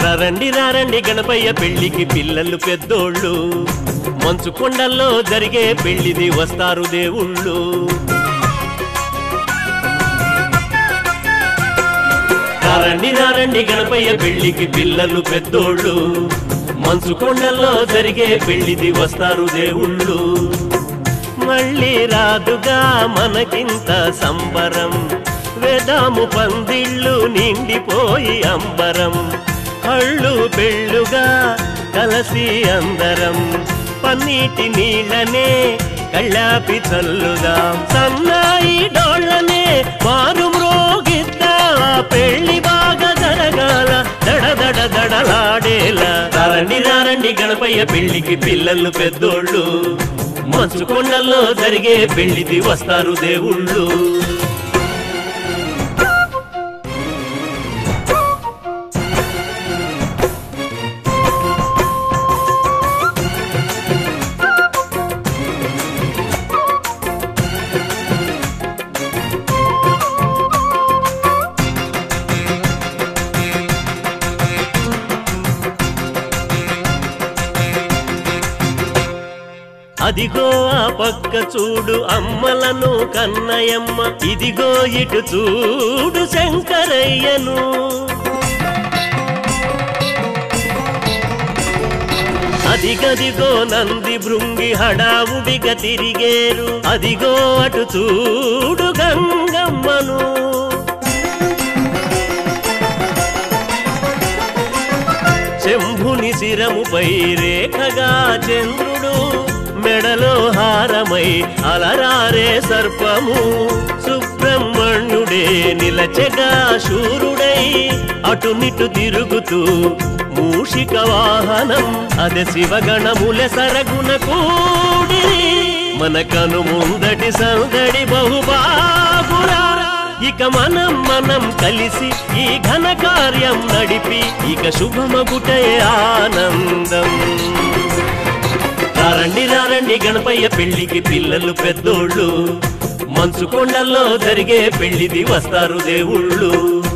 రారండి రారండి గణపయ్య పెళ్లికి పిల్లలు పెద్దోళ్ళు మంచు కొండల్లో జరిగే పెళ్లిది వస్తారు దేవుళ్ళు రారండి రారండి గణపయ్య పెళ్లికి పిల్లలు పెద్దోళ్ళు మంచు కొండల్లో జరిగే పెళ్లిది వస్తారు దేవుళ్ళు మళ్ళీ రాదుగా మనకింత సంబరం వేదాము పందిళ్ళు నిండిపోయి అంబరం కళ్ళు పెళ్ళుగా కలసి అందరం పన్నీటి నీళ్ళనే కళ్ళాపి చల్లుదాం సన్నాయి డోళ్ళనే వారు మ్రోగిద్దా పెళ్లి బాగా జరగాల దడ దడ దడలాడేలా రారండి రారండి గణపయ్య పెళ్లికి పిల్లలు పెద్దోళ్ళు మంచు కొండల్లో జరిగే పెళ్లిది వస్తారు దేవుళ్ళు అదిగో ఆ పక్క చూడు అమ్మలను కన్నయమ్మ ఇదిగో ఇటు చూడు శంకరయ్యను అదిగదిగో నంది భృంగి హడావుడిగా తిరిగేరు అదిగో అటు చూడు గంగమ్మను శంభుని శిరముపై రేఖగా చంద్రుడు మెడలో హారమై అలరారే సర్పము సుబ్రహ్మణ్యుడే నిలచెగా శూరుడై అటునిటు తిరుగుతూ మూషిక వాహనం అదే శివగణముల సరగుణ కూడి మనకను ముందటి సందడి బహుబాగురా ఇక మనం మనం కలిసి ఈ ఘన కార్యం నడిపి ఇక శుభమగుటే ఆనందం రారండి రారండి గణపయ్య పెళ్లికి పిల్లలు పెద్దోళ్ళు మంచు కొండల్లో జరిగే పెళ్లిది వస్తారు దేవుళ్ళు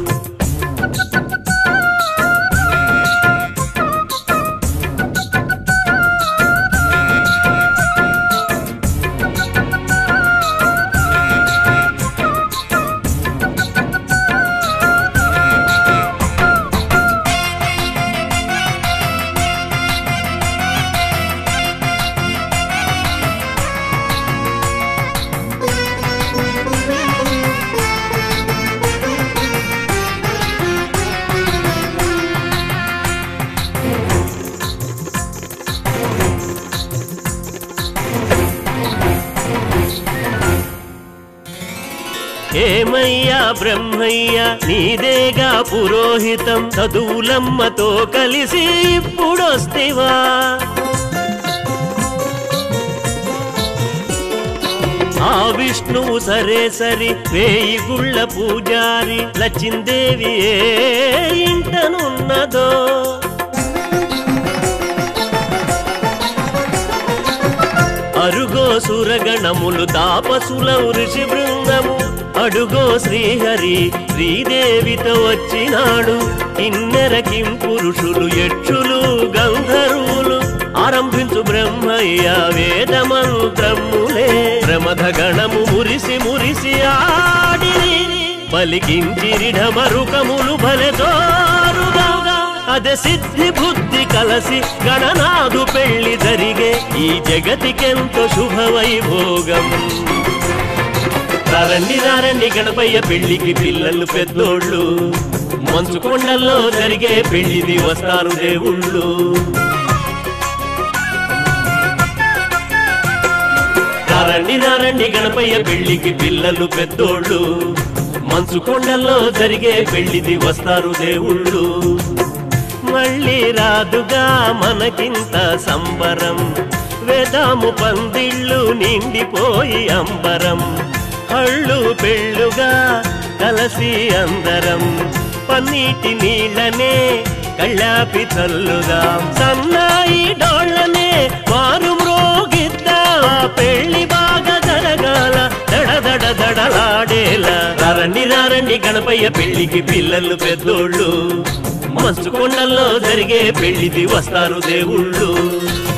ఏమయ్యా బ్రహ్మయ్య నీదేగా పురోహితం చదువులమ్మతో కలిసి ఇప్పుడొస్తివా ఆ విష్ణువు సరే సరి వేయి గుళ్ళ పూజారి లచ్చిందేవి ఏ ఇంటనున్నదో అరుగో సురగణములు తాపసులం ఋషి బృందము అడుగో శ్రీహరి శ్రీదేవితో వచ్చినాడు కిన్నెరకిం పురుషులు యక్షులు గంధర్వులు ఆరంభించు బ్రహ్మయ్య వేద మంత్రములే ప్రమథ గణము మురిసి మురిసి ఆడి పలికించిరిఢ మరుకములు భలే జోరుగా అదే సిద్ధి బుద్ధి కలసి గణనాదు పెళ్లి జరిగే ఈ జగతికెంతో శుభవైభోగం రారండి రారండి గణపయ్య పెళ్లికి పిల్లలు పెద్దోళ్ళు మంచు కొండల్లో జరిగే పెళ్లిది వస్తారు దేవుళ్ళు రారండి రారండి గణపయ్య పెళ్లికి పిల్లలు పెద్దోళ్ళు మంచు కొండల్లో జరిగే పెళ్లిది వస్తారు దేవుళ్ళు మళ్ళీ రాదుగా మనకింత సంబరం వేదాము పందిళ్ళు నిండిపోయి అంబరం కళ్ళు పెళ్ళుగా కలసి అందరం పన్నీటి నీళ్ళనే కళ్ళాపి చల్లుదాం సన్నాయి డోళ్ళనే వారు మ్రోగిద్దా పెళ్లి బాగా జరగాల దడ దడ దడలాడేలా రారండి రారండి గణపయ్య పెళ్లికి పిల్లలు పెద్దోళ్ళు మంచు కొండల్లో జరిగే పెళ్లిది వస్తారు దేవుళ్ళు